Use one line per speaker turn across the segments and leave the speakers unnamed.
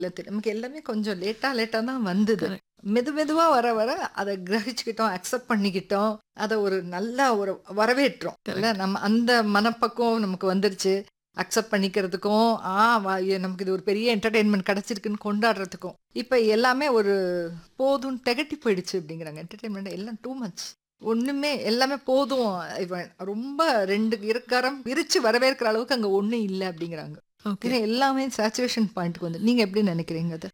இல்ல நமக்கு எல்லாமே கொஞ்சம் லேட்டா லேட்டா தான் வந்தது
Correct.
மெது மெதுவா வர வர அதை கிரகிச்சுக்கிட்டோம் அக்செப்ட் பண்ணிக்கிட்டோம் அதை ஒரு நல்ல ஒரு வரவேற்றோம் இல்ல நம்ம அந்த மனப்பக்குவம் நமக்கு வந்துருச்சு அக்செப்ட் பண்ணிக்கிறதுக்கும் ஆ வா- ஐயோ, நமக்கு இது ஒரு பெரிய என்டர்டெயின்மெண்ட் கிடைச்சிருக்குன்னு கொண்டாடுறதுக்கும் இப்ப எல்லாமே ஒரு போதும் திகட்டி போயிடுச்சு அப்படிங்கிறாங்க என்டர்டெயின்மெண்ட் எல்லாம் டூ மச் ஒண்ணுமே எல்லாமே போதும் இவன் ரொம்ப ரெண்டு இருக்கரம் விரிச்சு வரவேற்கிற அளவுக்கு அங்க ஒண்ணும் இல்லை அப்படிங்கிறாங்க
ஓகே
ஏன்னா எல்லாமே சேச்சுரேஷன் பாயிண்ட்க்கு வந்து நீங்க எப்படி நினைக்கிறீங்க அது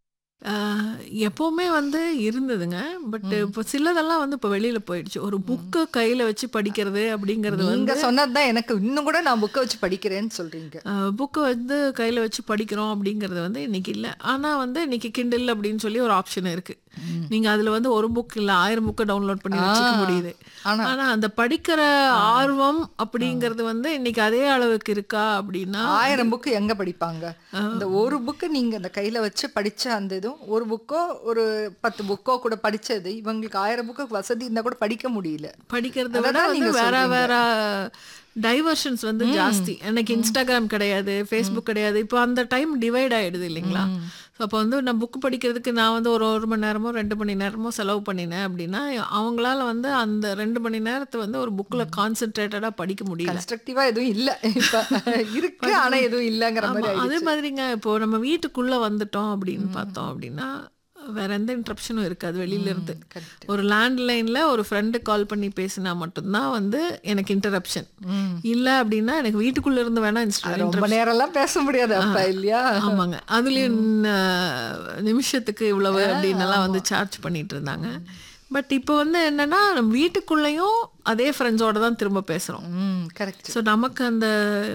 எப்போவுமே வந்து இருந்ததுங்க பட் இப்போ சிலதெல்லாம் வந்து இப்போ வெளியில போயிடுச்சு ஒரு புக்கை கையில வச்சு படிக்கிறது அப்படிங்கிறது
நீங்க
வந்து
சொன்னதுதான் எனக்கு இன்னும் கூட நான் புக்கை வச்சு படிக்கிறேன்னு சொல்றீங்க
புக்கை வந்து கையில் வச்சு படிக்கிறோம் அப்படிங்கிறது வந்து இன்னைக்கு இல்லை ஆனால் வந்து இன்னைக்கு கிண்டில் அப்படின்னு சொல்லி ஒரு ஆப்ஷன் இருக்கு நீங்கள் அதில் வந்து ஒரு புக் இல்லை ஆயிரம் புக்கை டவுன்லோட் பண்ணி வச்சுக்க
ஆ.
முடியுது
ஆனா
ஆனால் அந்த படிக்கிற ஆர்வம் அப்படிங்கிறது வந்து இன்னைக்கு அதே அளவுக்கு இருக்கா அப்படின்னா
ஆயிரம் புக்கு எங்க படிப்பாங்க இந்த ஒரு புக்கு நீங்க அந்த கையில வச்சு படிச்ச அந்த இதுவும் ஒரு புக்கோ ஒரு பத்து புக்கோ கூட படிச்சது இவங்களுக்கு ஆயிரம் புக்கு வசதி இருந்தா கூட படிக்க முடியல
படிக்கிறத விட
அததான்
வந்து
நீங்க
வேற
சொல்றீங்க.
வேற டைவர்ஷன்ஸ் வந்து ஜாஸ்தி எனக்கு இன்ஸ்டாகிராம் கிடையாது ஃபேஸ்புக் கிடையாது இப்போ அந்த டைம் டிவைட் ஆயிடுது இல்லைங்களா ஸோ அப்போ வந்து நான் புக் படிக்கிறதுக்கு நான் வந்து ஒரு ஒரு மணி நேரமோ ரெண்டு மணி நேரமோ செலவு பண்ணினேன் அப்படின்னா அவங்களால வந்து அந்த ரெண்டு மணி நேரத்தை வந்து ஒரு புக்கில் கான்சென்ட்ரேட்டடாக படிக்க முடியல
கன்ஸ்ட்ரக்டிவா எதுவும் இல்ல இப்ப இருக்கு ஆனா எதுவும் இல்லங்கிற மாதிரி
ஆமா, அதே
ஆயிடுச்சு.
மாதிரிங்க இப்போ நம்ம வீட்டுக்குள்ள வந்துட்டோம் அப்படின்னு பார்த்தோம் அப்படின்னா வேற எந்த இன்ட்ரப்ஷனும் இருக்காது வெளியில இருந்து
correct.
ஒரு லேண்ட்லைன்ல ஒரு ஃப்ரெண்டு கால் பண்ணி பேசினா மட்டும்தான் வந்து எனக்கு இன்டரப்ஷன் இல்ல அப்படின்னா எனக்கு வீட்டுக்குள்ள இருந்து வேணா
அது ரொம்ப நேரம் எல்லாம் பேச முடியாது அப்ப இல்லையா
ஆமாங்க அதுலயும் அஹ், நிமிஷத்துக்கு இவ்வளவு அப்படின்னு எல்லாம் வந்து சார்ஜ் பண்ணிட்டு இருந்தாங்க பட் இப்போ வந்து என்னன்னா நம்ம வீட்டுக்குள்ளேயும் அதே ஃப்ரெண்ட்ஸோட தான் திரும்ப பேசுறோம்
கரெக்ட்
ஸோ நமக்கு அந்த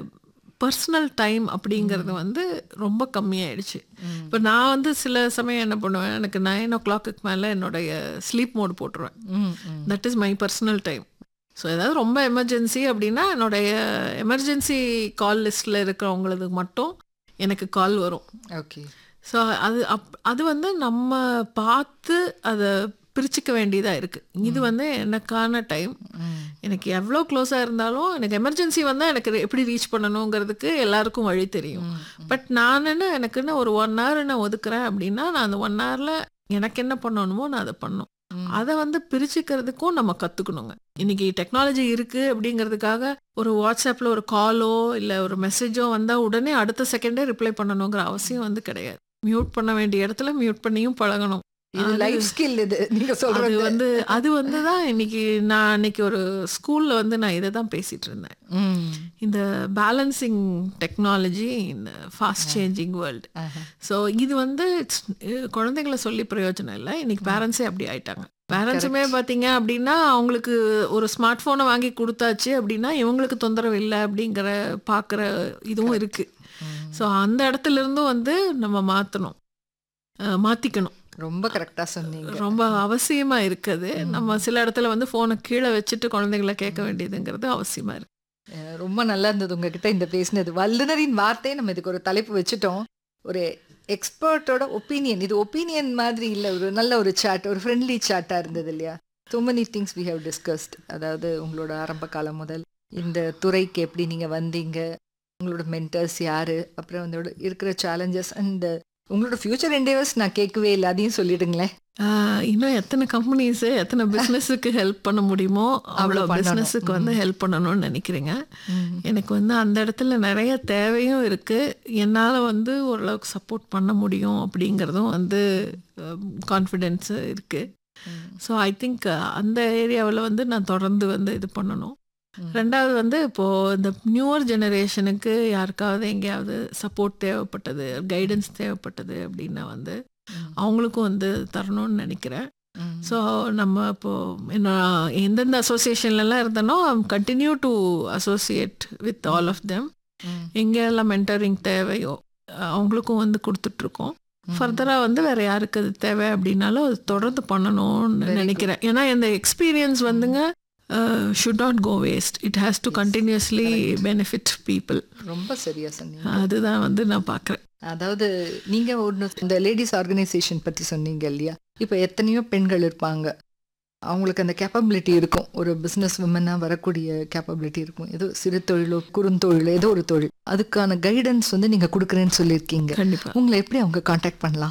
பர்சனல் டைம் அப்படிங்கிறது வந்து ரொம்ப கம்மியாயிடுச்சு இப்போ நான் வந்து சில சமயம் என்ன பண்ணுவேன் எனக்கு நைன் ஓ கிளாக்கு மேலே என்னுடைய ஸ்லீப் மோட் போட்டுருவேன் that is my personal time so ஏதாவது ரொம்ப எமர்ஜென்சி அப்படின்னா என்னுடைய எமர்ஜென்சி கால் லிஸ்ட்டில் இருக்கிறவங்களுக்கு மட்டும் எனக்கு கால் வரும்
ஓகே
ஸோ அது அப் அது வந்து நம்ம பார்த்து அதை பிரிச்சுக்க வேண்டியதாக இருக்குது இது வந்து எனக்கான டைம் எனக்கு எவ்வளோ க்ளோஸாக இருந்தாலும் எனக்கு எமர்ஜென்சி வந்தால் எனக்கு எப்படி ரீச் பண்ணணுங்கிறதுக்கு எல்லாருக்கும் வழி தெரியும் பட் நான் என்ன எனக்குன்னு ஒரு ஒன் ஹவர் நான் ஒதுக்குறேன் அப்படின்னா நான் அந்த ஒன் ஹவரில் எனக்கு என்ன பண்ணணுமோ நான் அதை பண்ணும் அதை வந்து பிரிச்சுக்கிறதுக்கும் நம்ம கற்றுக்கணுங்க இன்னைக்கு டெக்னாலஜி இருக்குது அப்படிங்கிறதுக்காக ஒரு வாட்ஸ்அப்பில் ஒரு காலோ இல்லை ஒரு மெசேஜோ வந்தால் உடனே அடுத்த செகண்டே ரிப்ளை பண்ணணுங்கிற அவசியம் வந்து கிடையாது மியூட் பண்ண வேண்டிய இடத்துல மியூட் பண்ணியும் பழகணும்
இது
அது-
லைஃப் ஸ்கில் இது நீங்க
அது
சொல்றது
வந்து அது வந்து தான் இன்னைக்கு நான் அன்னைக்கு ஒரு ஸ்கூல்ல வந்து நான் இதை தான் பேசிட்டு இருந்தேன்
ம்.
இந்த பேலன்சிங் டெக்னாலஜி இந்த ஃபாஸ்ட் சேஞ்சிங் வேர்ல்டு
ஆஹா.
ஸோ இது வந்து it's- அஹ் குழந்தைங்கள சொல்லி பிரயோஜனம் இல்லை இன்னைக்கு பேரண்ட்ஸே அப்படி ஆயிட்டாங்க பேரண்ட்ஸுமே பார்த்தீங்க அப்படின்னா அவங்களுக்கு ஒரு ஸ்மார்ட் ஃபோனை வாங்கி கொடுத்தாச்சு அப்படின்னா இவங்களுக்கு தொந்தரவு இல்லை அப்படிங்கிற பார்க்குற இதுவும் இருக்கு ஸோ அந்த இடத்துல இருந்தும் வந்து நம்ம மாற்றணும் மாற்றிக்கணும்
ரொம்ப கரெக்டா சொன்னீங்க
ரொம்ப அவசியமா இருக்குது நம்ம சில இடத்துல வந்து ஃபோனை கீழே வச்சுட்டு குழந்தைகளை கேட்க வேண்டியதுங்கிறது அவசியமா இருக்கு
அஹ் ரொம்ப நல்லா இருந்தது உங்ககிட்ட இந்த பேசினது வல்லுனரின் வார்த்தையை நம்ம இதுக்கு ஒரு தலைப்பு வச்சுட்டோம் ஒரு எக்ஸ்பர்ட்டோட ஒப்பீனியன் இது ஒப்பீனியன் மாதிரி இல்லை ஒரு நல்ல ஒரு சாட் ஒரு ஃப்ரெண்ட்லி சாட்டா இருந்தது இல்லையா so many things we have discussed அதாவது உங்களோட ஆரம்ப காலம் முதல் இந்த துறைக்கு எப்படி நீங்க வந்தீங்க உங்களோட மென்டர்ஸ் யாரு அப்புறம் வந்து இருக்கிற சேலஞ்சஸ் அண்ட் உங்களோட ஃபியூச்சர் என்டேவர்ஸ் நான் கேட்கவே இல்லை அதையும் சொல்லிடுங்களேன்
ஆஹ் இன்னும் எத்தனை கம்பெனிஸ் எத்தனை பிஸ்னஸுக்கு ஹெல்ப் பண்ண முடியுமோ அவ்வளோ
பண்ணணும்.
பிஸ்னஸுக்கு வந்து ஹெல்ப் பண்ணணும்னு நினைக்கிறேங்க எனக்கு வந்து அந்த இடத்துல நிறைய தேவையும் இருக்கு என்னால் வந்து ஓரளவுக்கு சப்போர்ட் பண்ண முடியும் அப்படிங்கிறதும் வந்து கான்ஃபிடென்ஸ் இருக்கு ஸோ ஐ திங்க் அந்த ஏரியாவில் வந்து நான் தொடர்ந்து வந்து இது பண்ணணும் ரெண்டாவது வந்து இப்போது இந்த நியூவர் ஜெனரேஷனுக்கு யாருக்காவது எங்கேயாவது சப்போர்ட் தேவைப்பட்டது கைடன்ஸ் தேவைப்பட்டது அப்படின்னா வந்து அவங்களுக்கும் வந்து தரணும்னு நினைக்கிறேன் ஸோ நம்ம இப்போது நான் எந்தெந்த அசோசியேஷன்லலாம் இருந்தனோ continue to associate with all of them எங்கெல்லாம் மென்டரிங் தேவையோ அவங்களுக்கும் வந்து கொடுத்துட்ருக்கோம் ஃபர்தராக வந்து வேற யாருக்கு அது தேவை அப்படின்னாலும் அது தொடர்ந்து பண்ணணும்னு
Very
நினைக்கிறேன் ஏன்னா இந்த எக்ஸ்பீரியன்ஸ் வந்துங்க should not go waste it has to continuously benefit people
ரொம்ப சரியா சொன்னீங்க
அதுதான் வந்து நான் பார்க்குறேன்
அதாவது நீங்க ஒன்று இந்த லேடிஸ் ஆர்கனைசேஷன் பத்தி சொன்னீங்க இல்லையா இப்போ எத்தனையோ பெண்கள் இருப்பாங்க அவங்களுக்கு அந்த கேப்பபிலிட்டி இருக்கும் ஒரு பிஸ்னஸ் விமனாக வரக்கூடிய கேப்பபிலிட்டி இருக்கும் ஏதோ சிறு தொழிலோ குறுந்தொழிலோ ஏதோ ஒரு தொழில் அதுக்கான கைடன்ஸ் வந்து நீங்கள் கொடுக்குறேன்னு சொல்லியிருக்கீங்க
கண்டிப்பா
உங்களை எப்படி அவங்க காண்டாக்ட் பண்ணலாம்